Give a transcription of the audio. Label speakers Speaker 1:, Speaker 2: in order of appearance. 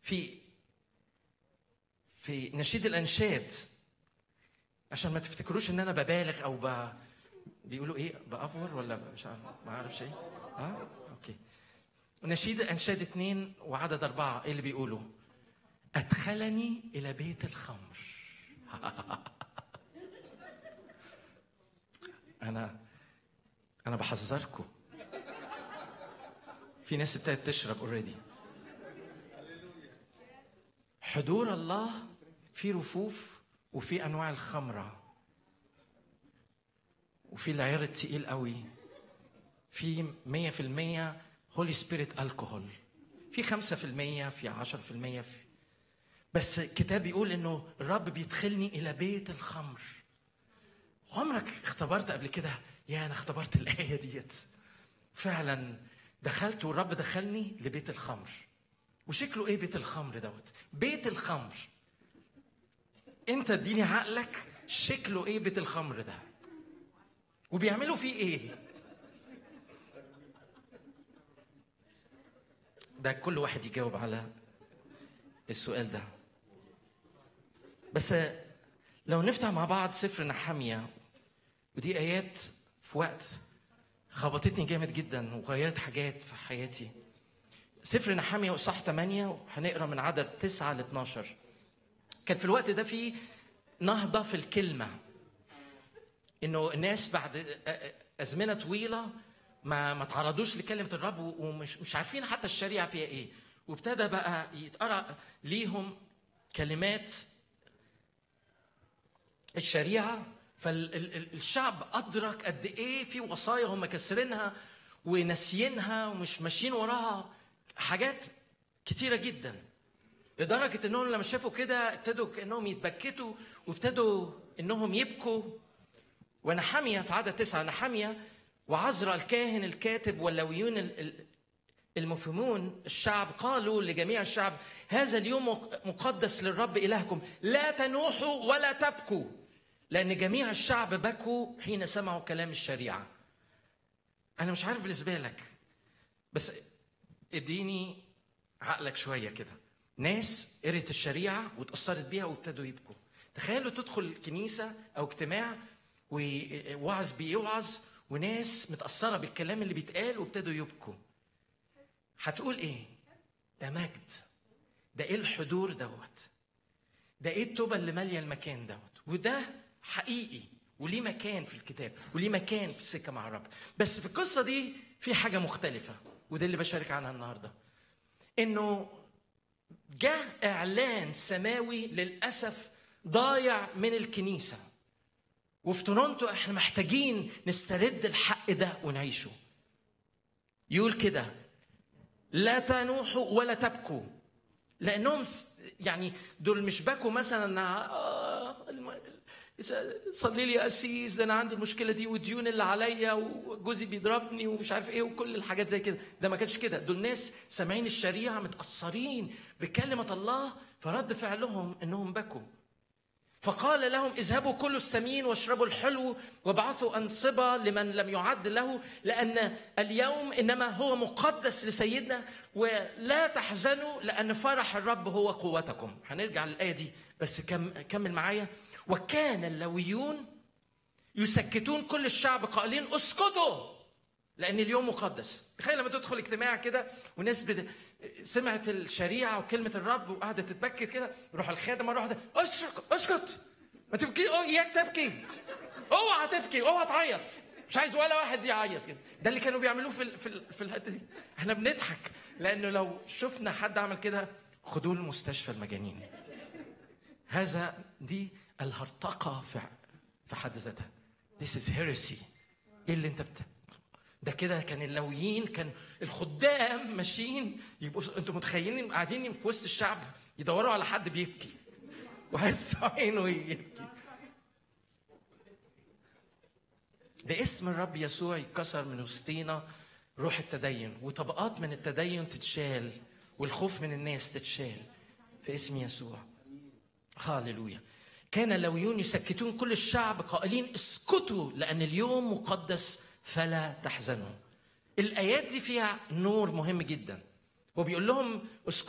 Speaker 1: في في نشيد الانشاد عشان ما تفتكروش ان انا ببالغ او ب... بيقولوا ايه بافور ولا مش عارف ما اعرفش ايه اه اوكي نشيد انشاد اثنين وعدد اربعه ايه اللي بيقولوا ادخلني الى بيت الخمر انا انا بحذركم في ناس ابتدت تشرب اوريدي حضور الله في رفوف وفي انواع الخمره وفي العيار التقيل قوي في 100% هولي سبيريت الكحول في 5% في 10% في بس الكتاب بيقول انه الرب بيدخلني الى بيت الخمر عمرك اختبرت قبل كده يا انا اختبرت الايه ديت فعلا دخلت والرب دخلني لبيت الخمر وشكله ايه بيت الخمر دوت بيت الخمر انت اديني عقلك شكله ايه بيت الخمر ده وبيعملوا فيه ايه ده كل واحد يجاوب على السؤال ده بس لو نفتح مع بعض سفر نحمية ودي آيات في وقت خبطتني جامد جدا وغيرت حاجات في حياتي سفر نحمية وصح 8 هنقرا من عدد 9 ل 12 كان في الوقت ده في نهضة في الكلمة انه الناس بعد ازمنه طويله ما ما تعرضوش لكلمه الرب ومش مش عارفين حتى الشريعه فيها ايه وابتدى بقى يتقرا ليهم كلمات الشريعه فالشعب ادرك قد ايه في وصايا هم كسرينها وناسيينها ومش ماشيين وراها حاجات كتيره جدا لدرجه انهم لما شافوا كده ابتدوا كانهم يتبكتوا وابتدوا انهم يبكوا ونحمية في عدد تسعة نحمية وعزرا الكاهن الكاتب واللويون المفهمون الشعب قالوا لجميع الشعب هذا اليوم مقدس للرب إلهكم لا تنوحوا ولا تبكوا لأن جميع الشعب بكوا حين سمعوا كلام الشريعة أنا مش عارف بالنسبة لك بس اديني عقلك شوية كده ناس قرت الشريعة واتأثرت بيها وابتدوا يبكوا تخيلوا تدخل الكنيسة أو اجتماع ووعظ بيوعظ وناس متأثرة بالكلام اللي بيتقال وابتدوا يبكوا هتقول ايه ده مجد ده ايه الحضور دوت ده ايه التوبة اللي مالية المكان دوت وده حقيقي وليه مكان في الكتاب وليه مكان في السكة مع الرب بس في القصة دي في حاجة مختلفة وده اللي بشارك عنها النهاردة انه جاء اعلان سماوي للأسف ضايع من الكنيسه وفي تورونتو احنا محتاجين نسترد الحق ده ونعيشه يقول كده لا تنوحوا ولا تبكوا لانهم يعني دول مش بكوا مثلا آه صلي لي يا قسيس ده انا عندي المشكله دي والديون اللي عليا وجوزي بيضربني ومش عارف ايه وكل الحاجات زي كده ده ما كانش كده دول ناس سامعين الشريعه متاثرين بكلمه الله فرد فعلهم انهم بكوا فقال لهم اذهبوا كلوا السمين واشربوا الحلو وابعثوا انصبه لمن لم يعد له لان اليوم انما هو مقدس لسيدنا ولا تحزنوا لان فرح الرب هو قوتكم هنرجع للايه دي بس كم كمل معايا وكان اللويون يسكتون كل الشعب قائلين اسكتوا لان اليوم مقدس تخيل لما تدخل اجتماع كده وناس بد... سمعت الشريعه وكلمه الرب وقعدت تتبكت كده يروح الخادم مره واحده اسكت اسكت ما تبكي اياك تبكي اوعى تبكي اوعى تعيط مش عايز ولا واحد يعيط كده ده اللي كانوا بيعملوه في ال... في ال... في الحته دي احنا بنضحك لانه لو شفنا حد عمل كده خدوه المستشفى المجانين هذا دي الهرطقه في في حد ذاتها This is heresy ايه اللي انت بت... ده كده كان اللويين كان الخدام ماشيين يبقوا انتوا متخيلين قاعدين في وسط الشعب يدوروا على حد بيبكي وعايز عينه يبكي باسم الرب يسوع يتكسر من وسطينا روح التدين وطبقات من التدين تتشال والخوف من الناس تتشال في اسم يسوع هاللويا كان اللويون يسكتون كل الشعب قائلين اسكتوا لان اليوم مقدس فلا تحزنوا الايات دي فيها نور مهم جدا هو بيقول لهم اسكتوا